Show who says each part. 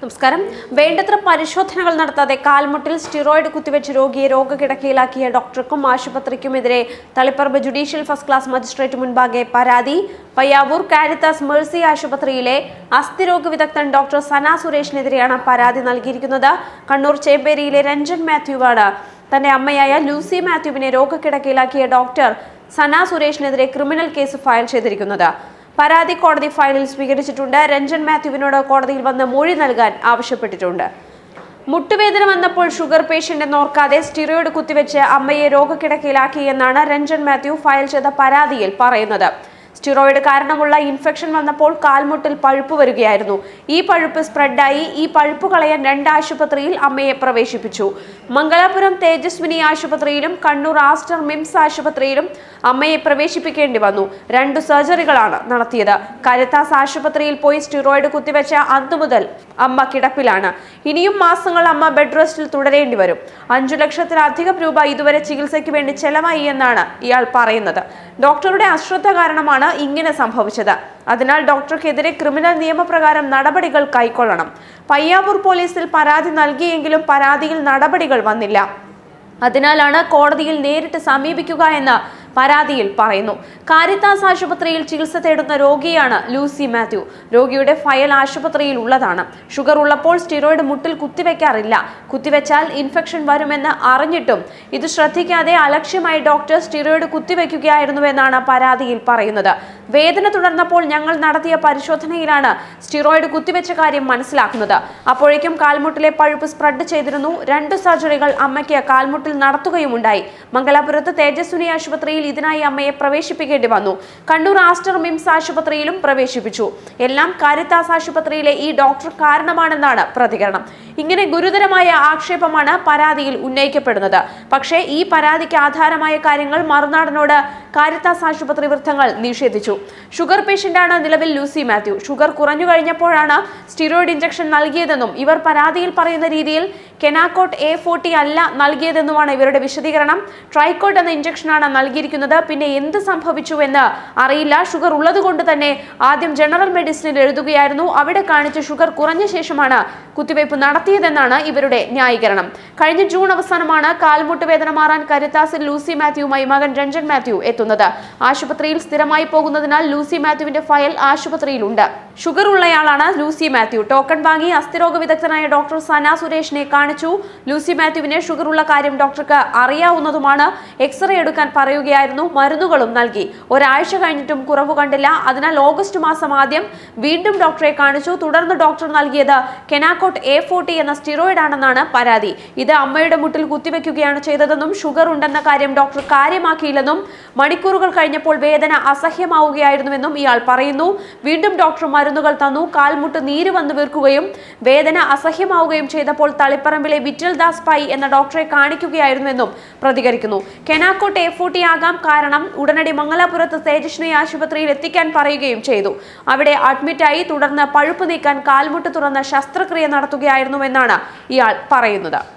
Speaker 1: നമസ്കാരം വേണ്ടത്ര പരിശോധനകൾ നടത്താതെ കാൽമുട്ടിൽ സ്റ്റിറോയിഡ് കുത്തിവെച്ച് രോഗിയെ രോഗകിടക്കയിലാക്കിയ ഡോക്ടർക്കും ആശുപത്രിക്കുമെതിരെ Taliparamba judicial first class magistrate മുൻപാകെ പരാതി പയ്യാവൂർ കാരിത്താസ് മേഴ്സി ആശുപത്രിയിലെ അസ്ഥിരോഗ വിദഗ്ധൻ ഡോക്ടർ സന സുരേഷിനെതിരെയാണ് പരാതി നൽകിയിരിക്കുന്നത് കണ്ണൂർ ചേമ്പേരിയിലെ രഞ്ജൻ മാത്യുവാണ് തന്റെ അമ്മയായ ലൂസി മാത്യുവിനെ രോഗക്കിടക്കയിലാക്കിയ ഡോക്ടർ സന സുരേഷിനെതിരെ ക്രിമിനൽ കേസ് ഫയൽ ചെയ്തിരിക്കുന്നത് പരാതി കോടതി ഫയലിൽ സ്വീകരിച്ചിട്ടുണ്ട് രഞ്ജൻ മാത്യുവിനോട് കോടതിയിൽ വന്ന് മൊഴി നൽകാൻ ആവശ്യപ്പെട്ടിട്ടുണ്ട് മുട്ടുവേദന വന്നപ്പോൾ ഷുഗർ പേഷ്യന്റ് എന്നോർക്കാതെ സ്റ്റിറോയിഡ് കുത്തിവെച്ച് അമ്മയെ രോഗക്കിടക്കയിലാക്കി എന്നാണ് രഞ്ജൻ മാത്യു ഫയൽ ചെയ്ത പരാതിയിൽ പറയുന്നത് സ്റ്റിറോയിഡ് കാരണമുള്ള ഇൻഫെക്ഷൻ വന്നപ്പോൾ കാൽമുട്ടിൽ പഴുപ്പ് വരികയായിരുന്നു ഈ പഴുപ്പ് സ്പ്രെഡായി ഈ പഴുപ്പ് കളയാൻ രണ്ട് ആശുപത്രിയിൽ അമ്മയെ പ്രവേശിപ്പിച്ചു മംഗലാപുരം തേജസ്വിനി ആശുപത്രിയിലും കണ്ണൂർ ആസ്റ്റർ മിംസ് ആശുപത്രിയിലും അമ്മയെ പ്രവേശിപ്പിക്കേണ്ടി വന്നു രണ്ട് സർജറികളാണ് നടത്തിയത് കരുത്താസ് ആശുപത്രിയിൽ പോയി സ്റ്റിറോയിഡ് കുത്തിവെച്ച അന്നു മുതൽ അമ്മ കിടപ്പിലാണ് ഇനിയും മാസങ്ങൾ അമ്മ ബെഡ് റെസ്റ്റിൽ തുടരേണ്ടി വരും അഞ്ചു ലക്ഷത്തിലധികം രൂപ ഇതുവരെ ചികിത്സയ്ക്ക് വേണ്ടി ചെലവായി എന്നാണ് ഇയാൾ പറയുന്നത് ഡോക്ടറുടെ അശ്രദ്ധ കാരണമാണ് ഇങ്ങനെ സംഭവിച്ചത് അതിനാൽ ഡോക്ടർക്കെതിരെ ക്രിമിനൽ നിയമപ്രകാരം നടപടികൾ കൈക്കൊള്ളണം പയ്യാവൂർ പോലീസിൽ പരാതി നൽകിയെങ്കിലും പരാതിയിൽ നടപടികൾ വന്നില്ല അതിനാലാണ് കോടതിയിൽ നേരിട്ട് സമീപിക്കുക എന്ന് പരാതിയിൽ പറയുന്നു കാരിത്താസ് ആശുപത്രിയിൽ ചികിത്സ തേടുന്ന രോഗിയാണ് ലൂസി മാത്യു രോഗിയുടെ ഫയൽ ആശുപത്രിയിൽ ഉള്ളതാണ് ഷുഗർ ഉള്ളപ്പോൾ സ്റ്റിറോയിഡ് മുട്ടിൽ കുത്തിവെക്കാറില്ല കുത്തിവെച്ചാൽ ഇൻഫെക്ഷൻ വരുമെന്ന് അറിഞ്ഞിട്ടും ഇത് ശ്രദ്ധിക്കാതെ അലക്ഷ്യമായി ഡോക്ടർ സ്റ്റിറോയിഡ് കുത്തിവെക്കുകയായിരുന്നുവെന്നാണ് പരാതിയിൽ പറയുന്നത് വേദന തുടർന്നപ്പോൾ ഞങ്ങൾ നടത്തിയ പരിശോധനയിലാണ് സ്റ്റിറോയിഡ് കുത്തിവെച്ച കാര്യം മനസ്സിലാക്കുന്നത് അപ്പോഴേക്കും കാൽമുട്ടിലെ പഴുപ്പ് സ്പ്രെഡ് ചെയ്തിരുന്നു രണ്ട് സർജറികൾ അമ്മയ്ക്ക് കാൽമുട്ടിൽ നടത്തുകയുമുണ്ടായി മംഗലാപുരത്ത് തേജസ്വിനി ആശുപത്രിയിൽ ഇതിനായി അമ്മയെ പ്രവേശിപ്പിക്കേണ്ടി വന്നു കണ്ണൂർ ആസ്റ്റർ മിംസ് ആശുപത്രിയിലും പ്രവേശിപ്പിച്ചു എല്ലാം കാരിത്താസ് ആശുപത്രിയിലെ ഈ ഡോക്ടർ കാരണമാണെന്നാണ് പ്രതികരണം ഇങ്ങനെ ഗുരുതരമായ ആക്ഷേപമാണ് പരാതിയിൽ ഉന്നയിക്കപ്പെടുന്നത് പക്ഷേ ഈ പരാതിക്ക് ആധാരമായ കാര്യങ്ങൾ മറുനാടനോട് കാരിത്താസ് ആശുപത്രി വൃത്തങ്ങൾ നിഷേധിച്ചു ഷുഗർ പേഷ്യന്റാണ് നിലവിൽ ലൂസി മാത്യു ഷുഗർ കുറഞ്ഞു കഴിഞ്ഞപ്പോഴാണ് സ്റ്റിറോയിഡ് ഇഞ്ചക്ഷൻ നൽകിയതെന്നും ഇവർ പരാതിയിൽ പറയുന്ന രീതിയിൽ കെനാക്കോട്ട് എ ഫോർട്ടി അല്ല നൽകിയതെന്നുമാണ് ഇവരുടെ വിശദീകരണം ട്രൈക്കോട്ട് എന്ന ഇഞ്ചക്ഷനാണ് നൽകിയിരിക്കുന്നത് പിന്നെ എന്ത് സംഭവിച്ചു എന്ന് അറിയില്ല ഷുഗർ ഉള്ളതുകൊണ്ട് തന്നെ ആദ്യം ജനറൽ മെഡിസിനിൽ എഴുതുകയായിരുന്നു അവിടെ കാണിച്ച് ഷുഗർ കുറഞ്ഞ ശേഷമാണ് കുത്തിവയ്പ് നടത്തിയതെന്നാണ് ഇവരുടെ ന്യായീകരണം കഴിഞ്ഞ ജൂൺ അവസാനമാണ് കാൽമുട്ട് വേദന മാറാൻ കരുത്താസിൽ ലൂസി മാത്യുവുമായി മകൻ രഞ്ജൻ മാത്യു എത്തുന്നത് ആശുപത്രിയിൽ സ്ഥിരമായി പോകുന്നതിനാൽ ലൂസി മാത്യുവിന്റെ ഫയൽ ആശുപത്രിയിലുണ്ട് ഷുഗർ ഉള്ളയാളാണ് ലൂസി മാത്യു ടോക്കൺ വാങ്ങി അസ്ഥിരോഗ വിദഗ്ധനായ ഡോക്ടർ സന സുരേഷിനെ കാണിച്ചു ലൂസി മാത്യുവിന് ഷുഗർ ഉള്ള കാര്യം ഡോക്ടർക്ക് അറിയാവുന്നതുമാണ് എക്സ്റേ എടുക്കാൻ പറയുകയായിരുന്നു മരുന്നുകളും നൽകി ഒരാഴ്ച കഴിഞ്ഞിട്ടും കുറവ് കണ്ടില്ല അതിനാൽ ഓഗസ്റ്റ് മാസം ആദ്യം വീണ്ടും ഡോക്ടറെ കാണിച്ചു തുടർന്ന് ഡോക്ടർ നൽകിയത് കെനാക്കോട്ട് എ ഫോർട്ടി എന്ന സ്റ്റിറോയിഡ് ആണെന്നാണ് പരാതി ഇത് അമ്മയുടെ മുട്ടിൽ കുത്തിവെക്കുകയാണ് ചെയ്തതെന്നും ഷുഗർ ഉണ്ടെന്ന കാര്യം ഡോക്ടർ കാര്യമാക്കിയില്ലെന്നും മണിക്കൂറുകൾ കഴിഞ്ഞപ്പോൾ വേദന അസഹ്യമാവുകയായിരുന്നുവെന്നും ഇയാൾ പറയുന്നു വീണ്ടും ഡോക്ടർ മരുന്നുകൾ തന്നു കാൽമുട്ട് നീര് വന്നു വീർക്കുകയും വേദന അസഹ്യമാവുകയും ചെയ്തപ്പോൾ തളിപ്പറമ്പിലെ വിറ്റൽ ദാസ് പൈ എന്ന ഡോക്ടറെ കാണിക്കുകയായിരുന്നുവെന്നും പ്രതികരിക്കുന്നു കെനാക്കോട്ട് എ ഫോർട്ടി ആകാം കാരണം ഉടനടി മംഗലാപുരത്ത് തേജസ്വിനി ആശുപത്രിയിൽ എത്തിക്കാൻ പറയുകയും ചെയ്തു അവിടെ അഡ്മിറ്റായി തുടർന്ന് പഴുപ്പ് നീക്കാൻ കാൽമുട്ട് തുറന്ന ശസ്ത്രക്രിയ നടത്തുകയായിരുന്നുവെന്നാണ് ഇയാൾ പറയുന്നത്